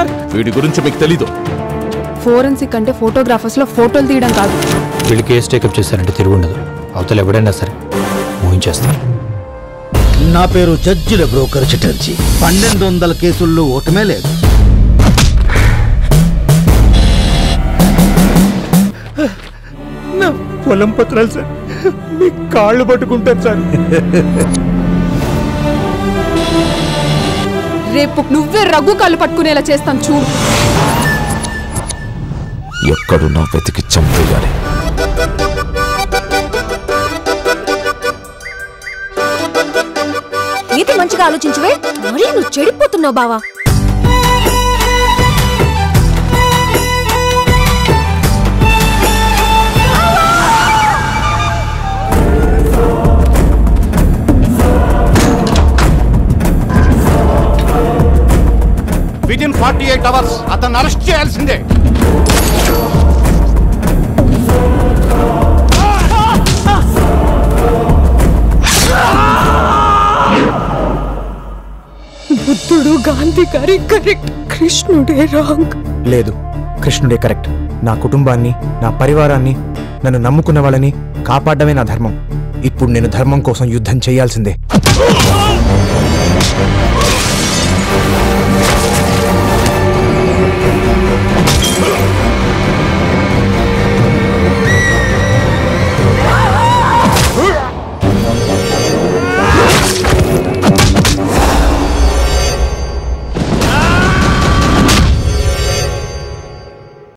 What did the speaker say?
sir వీడి గురించి మీకు తెలీదు ఫోరెన్సిక్ అంటే ఫోటోగ్రాఫర్స్ లో ఫోటోలు తీయడం కాదు వీళ్ళు కేసు టేకప్ చేశారంటే తిరుగు ఉండదు అవతల ఎవడైనా సరే ఊహించేస్తారు నా పేరు జడ్జిల బ్రోకర్ చటర్జీ పన్నెండు వందల కేసుల్లో ఓటమే లేదు నా పొలం పత్రాలు సార్ మీ కాళ్ళు పట్టుకుంటారు సార్ రేపు నువ్వే రఘు కాళ్ళు పట్టుకునేలా చేస్తాను చూడు ఎక్కడున్నా వెతికి చంపేయాలి ఇది మంచిగా ఆలోచించువే మరీ నువ్వు చెడిపోతున్నావు బావా within forty eight hours అతను అరెస్ట్ చేయాల్సిందే బుద్ధుడు గాంధీ గారి కరెక్ట్ కృష్ణుడే రాంగ్ లేదు కృష్ణుడే కరెక్ట్ నా కుటుంబాన్ని నా పరివారాన్ని నన్ను నమ్ముకున్న వాళ్ళని కాపాడమే నా ధర్మం ఇప్పుడు నేను ధర్మం కోసం యుద్ధం చేయాల్సిందే